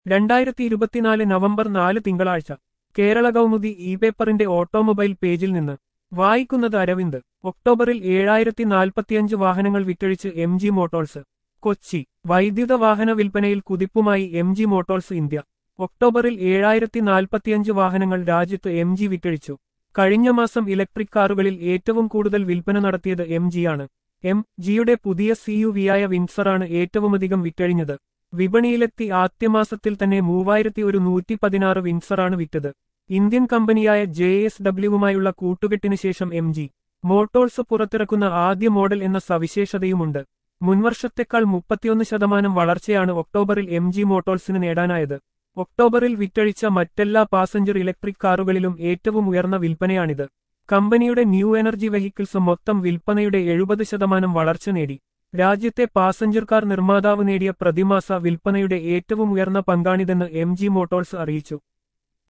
രണ്ടായിരത്തി ഇരുപത്തിനാല് നവംബർ നാല് തിങ്കളാഴ്ച കേരള കൗമുദി ഇ പേപ്പറിന്റെ ഓട്ടോമൊബൈൽ പേജിൽ നിന്ന് വായിക്കുന്നത് അരവിന്ദ് ഒക്ടോബറിൽ ഏഴായിരത്തി നാൽപ്പത്തിയഞ്ച് വാഹനങ്ങൾ വിറ്റഴിച്ച് എം ജി മോട്ടോഴ്സ് കൊച്ചി വൈദ്യുത വാഹന വിൽപ്പനയിൽ കുതിപ്പുമായി എം ജി മോട്ടോഴ്സ് ഇന്ത്യ ഒക്ടോബറിൽ ഏഴായിരത്തി നാൽപ്പത്തിയഞ്ച് വാഹനങ്ങൾ രാജ്യത്ത് എം ജി വിറ്റഴിച്ചു കഴിഞ്ഞ മാസം ഇലക്ട്രിക് കാറുകളിൽ ഏറ്റവും കൂടുതൽ വിൽപ്പന നടത്തിയത് എം ജിയാണ് എം ജിയുടെ പുതിയ സി യു വിയായ വിൻസറാണ് ഏറ്റവുമധികം വിറ്റഴിഞ്ഞത് വിപണിയിലെത്തി ആദ്യമാസത്തിൽ തന്നെ മൂവായിരത്തി ഒരു നൂറ്റി പതിനാറ് വിൻസറാണ് വിറ്റത് ഇന്ത്യൻ കമ്പനിയായ ജെ എസ് ഡബ്ല്യുവുമായുള്ള കൂട്ടുകെട്ടിനു ശേഷം എം ജി മോട്ടോഴ്സ് പുറത്തിറക്കുന്ന ആദ്യ മോഡൽ എന്ന സവിശേഷതയുമുണ്ട് മുൻവർഷത്തെക്കാൾ മുപ്പത്തിയൊന്ന് ശതമാനം വളർച്ചയാണ് ഒക്ടോബറിൽ എം ജി മോട്ടോഴ്സിന് നേടാനായത് ഒക്ടോബറിൽ വിറ്റഴിച്ച മറ്റെല്ലാ പാസഞ്ചർ ഇലക്ട്രിക് കാറുകളിലും ഏറ്റവും ഉയർന്ന വിൽപ്പനയാണിത് കമ്പനിയുടെ ന്യൂ എനർജി വെഹിക്കിൾസ് മൊത്തം വിൽപ്പനയുടെ എഴുപത് ശതമാനം വളർച്ച നേടി രാജ്യത്തെ പാസഞ്ചർ കാർ നിർമ്മാതാവ് നേടിയ പ്രതിമാസ വിൽപ്പനയുടെ ഏറ്റവും ഉയർന്ന പങ്കാണിതെന്ന് എം ജി മോട്ടോഴ്സ് അറിയിച്ചു